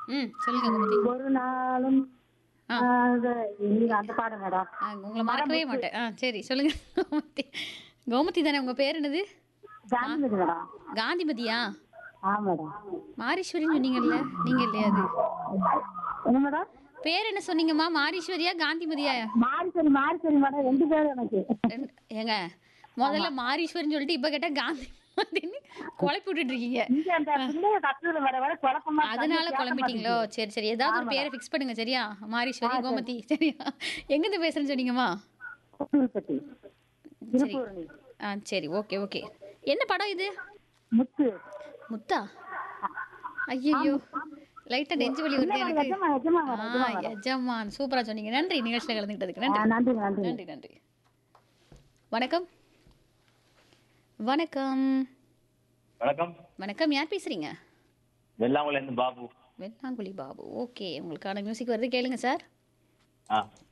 ம் சொல்லுங்க கோமதி ஒரு நாளும் ஆ. அது, நீங்க அந்த பாடம் மேடம் ஆ, உங்களை மறக்கவே மாட்டேன் ஆ சரி சொல்லுங்க கோமதி கோமதி தானே உங்க பேர் என்னது காந்திமதி மேடம் காந்திமதியா ஆ மேடம் மாரீஸ்வரின்னு சொன்னீங்கல்ல நீங்க இல்லையா அது என்ன மேடம் பேர் என்ன சொன்னீங்கம்மா மாரீஸ்வரியா காந்திமதியா மாறி சரி மாறி சரி மேடம் ரெண்டு பேரும் எனக்கு ரெண்டு- ஏங்க முதல்ல மாரீஸ்வரின்னு சொல்லிட்டு இப்ப கேட்டா காந்தி மதின்னு குழப்பி விட்டுட்டு இருக்கீங்க இங்க அந்த பிள்ளைய கத்துறது வர வர குழப்பமா இருக்கு. அதனால கேட்க குழம்பிட்டீங்களோ சரி சரி ஏதாவது ஒரு பேரை ஃபிக்ஸ் பண்ணுங்க சரியா மாரீஸ்வரி கோமதி சரியா எங்கிருந்து பேசுறேன்னு சொன்னீங்கம்மா மாட்டேங்குது. பட்டி திருப்பூரணி ஆ சரி ஓகே ஓகே என்ன படம் இது முத்து முத்தா ஐயோ லைட்டா நெஞ்சு வலி வருது எனக்கு எஜமா எஜமா ஆ எஜமான் சூப்பரா சொன்னீங்க நன்றி நிகழ்ச்சியில் கலந்துக்கிட்டதுக்கு நன்றி நன்றி நன்றி நன்றி நன்றி வணக்கம் வணக்கம் வணக்கம் வணக்கம் யார் பேசுறீங்க வெள்ளாங்குளம் இருந்து பாபு வெள்ளாங்குழி பாபு ஓகே உங்களுக்கான மியூசிக் வருது கேளுங்க சார் ஆ